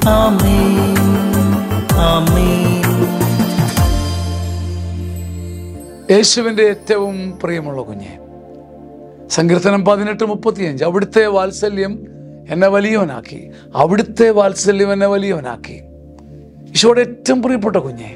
ആമേൻ ആമേൻ യേശുവിൻ്റെ ഏറ്റവും പ്രിയമുള്ള കുഞ്ഞെ സങ്കീർത്തനം പതിനെട്ട് മുപ്പത്തിയഞ്ച് അവിടുത്തെ വാത്സല്യം എന്നെ വലിയവനാക്കി അവിടുത്തെ വാത്സല്യം എന്നെ വലിയവനാക്കി ഈശോയുടെ ഏറ്റവും പ്രിയപ്പെട്ട കുഞ്ഞെ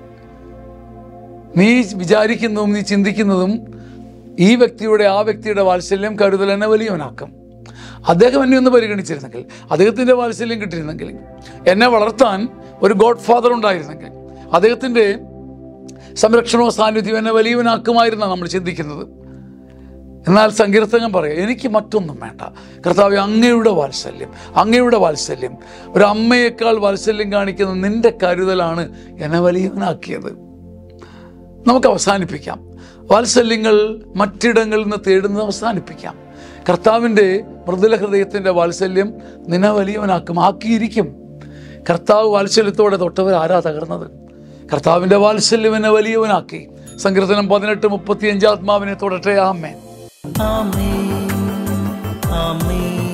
നീ വിചാരിക്കുന്നതും നീ ചിന്തിക്കുന്നതും ഈ വ്യക്തിയുടെ ആ വ്യക്തിയുടെ വാത്സല്യം കരുതൽ എന്നെ വലിയവനാക്കും അദ്ദേഹം എന്നെ ഒന്ന് പരിഗണിച്ചിരുന്നെങ്കിൽ അദ്ദേഹത്തിൻ്റെ വാത്സല്യം കിട്ടിയിരുന്നെങ്കിൽ എന്നെ വളർത്താൻ ഒരു ഗോഡ് ഫാദർ ഉണ്ടായിരുന്നെങ്കിൽ അദ്ദേഹത്തിൻ്റെ സംരക്ഷണവും സാന്നിധ്യം എന്നെ വലിയവനാക്കുമായിരുന്ന നമ്മൾ ചിന്തിക്കുന്നത് എന്നാൽ സങ്കീർത്തകൻ പറയാം എനിക്ക് മറ്റൊന്നും വേണ്ട കർത്താവ് അങ്ങയുടെ വാത്സല്യം അങ്ങയുടെ വാത്സല്യം ഒരു അമ്മയേക്കാൾ വാത്സല്യം കാണിക്കുന്ന നിന്റെ കരുതലാണ് എന്നെ വലിയവനാക്കിയത് നമുക്ക് അവസാനിപ്പിക്കാം വാത്സല്യങ്ങൾ മറ്റിടങ്ങളിൽ നിന്ന് തേടുന്നത് അവസാനിപ്പിക്കാം കർത്താവിൻ്റെ മൃദുല ഹൃദയത്തിൻ്റെ വാത്സല്യം നിന്നെ വലിയവനാക്കും ആക്കിയിരിക്കും കർത്താവ് വാത്സല്യത്തോടെ തൊട്ടവർ ആരാ തകർന്നത് കർത്താവിൻ്റെ വാത്സല്യം എന്നെ വലിയവനാക്കി സങ്കീർത്തനം പതിനെട്ട് മുപ്പത്തിയഞ്ച് ആത്മാവിനെ തൊടട്ടെ ആമേൻ ആമേൻ ആമേൻ